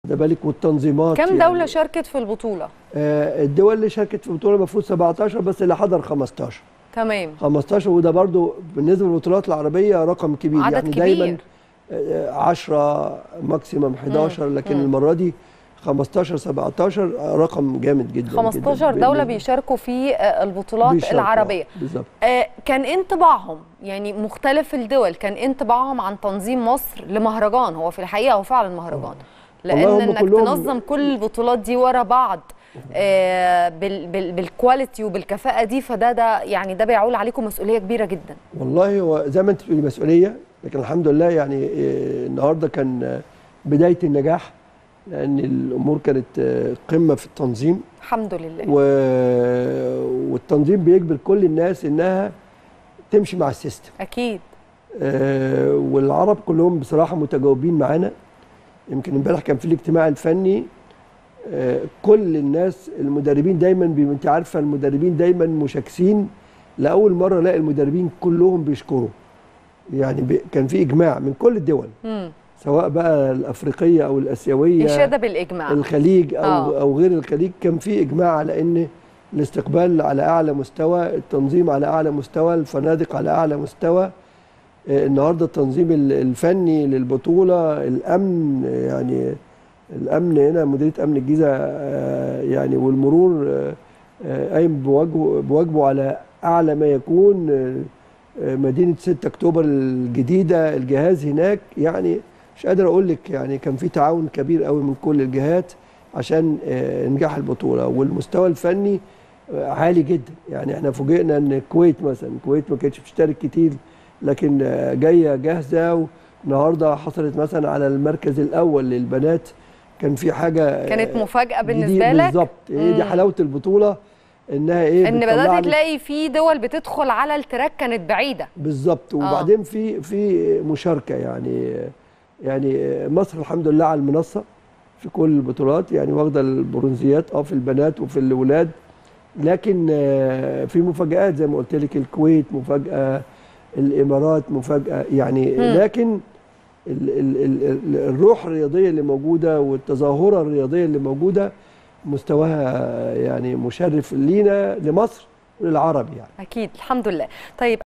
ده بالك والتنظيمات كم يعني. دوله شاركت في البطوله آه الدول اللي شاركت في البطوله المفروض 17 بس اللي حضر 15 تمام 15 وده برضو بالنسبه للبطولات العربيه رقم كبير عدد يعني كبير. دايما 10 ماكسيمم 11 لكن مم. المره دي 15 17 رقم جامد جدا 15 جداً. دوله بال- بيشاركوا في آه، البطولات بيشاركوا. العربيه بالظبط آه، كان انطباعهم يعني مختلف الدول كان انطباعهم عن تنظيم مصر لمهرجان هو في الحقيقه هو فعلا مهرجان لان والله هم انك كلهم- تنظم كل البطولات دي ورا بعض آه، بال بال بالكواليتي وبالكفاءه دي فده ده يعني ده بيعول عليكم مسؤوليه كبيره جدا والله هو زي ما انت بتقولي مسؤوليه لكن الحمد لله يعني آه، النهارده كان آه، بدايه النجاح لان الامور كانت آه، قمه في التنظيم الحمد لله و... والتنظيم بيجبر كل الناس انها تمشي مع السيستم اكيد آه، والعرب كلهم بصراحه متجاوبين معانا يمكن امبارح كان في الاجتماع الفني آه، كل الناس المدربين دايما بي... انت عارفه المدربين دايما مشاكسين لاول مره الاقي المدربين كلهم بيشكروا يعني ب... كان في اجماع من كل الدول مم. سواء بقى الافريقيه او الاسيويه اشاده بالاجماع الخليج او آه. او غير الخليج كان في اجماع على ان الاستقبال على اعلى مستوى التنظيم على اعلى مستوى الفنادق على اعلى مستوى آه، النهارده التنظيم ال- الفني للبطوله الامن آه، يعني الامن هنا مديريه امن الجيزه آه، يعني والمرور آه، آه، قايم بواجبه بواجبه على اعلى ما يكون آه، آه، مدينه 6 اكتوبر الجديده الجهاز هناك يعني مش قادر اقول لك يعني كان في تعاون كبير قوي من كل الجهات عشان آه، نجاح البطوله والمستوى الفني آه، عالي جدا يعني احنا فوجئنا ان الكويت مثلا الكويت ما كانتش بتشترك كتير لكن آه، جايه جاهزه والنهارده حصلت مثلا على المركز الاول للبنات كان في حاجه آه، كانت مفاجاه جديد- بالنسبه لك بالظبط هي دي مم. حلاوه البطوله انها ايه ان بتطلع بدات لك- تلاقي في دول بتدخل على التراك كانت بعيده بالظبط وبعدين في في مشاركه يعني يعني مصر الحمد لله على المنصه في كل البطولات يعني واخده البرونزيات اه في البنات وفي الولاد لكن آه، في مفاجآت زي ما قلت لك الكويت مفاجأة الإمارات مفاجأة يعني مم. لكن ال ال ال ال الروح الرياضية اللي موجودة والتظاهرة الرياضية اللي موجودة مستواها يعني مشرف لينا لمصر وللعرب يعني اكيد الحمد لله طيب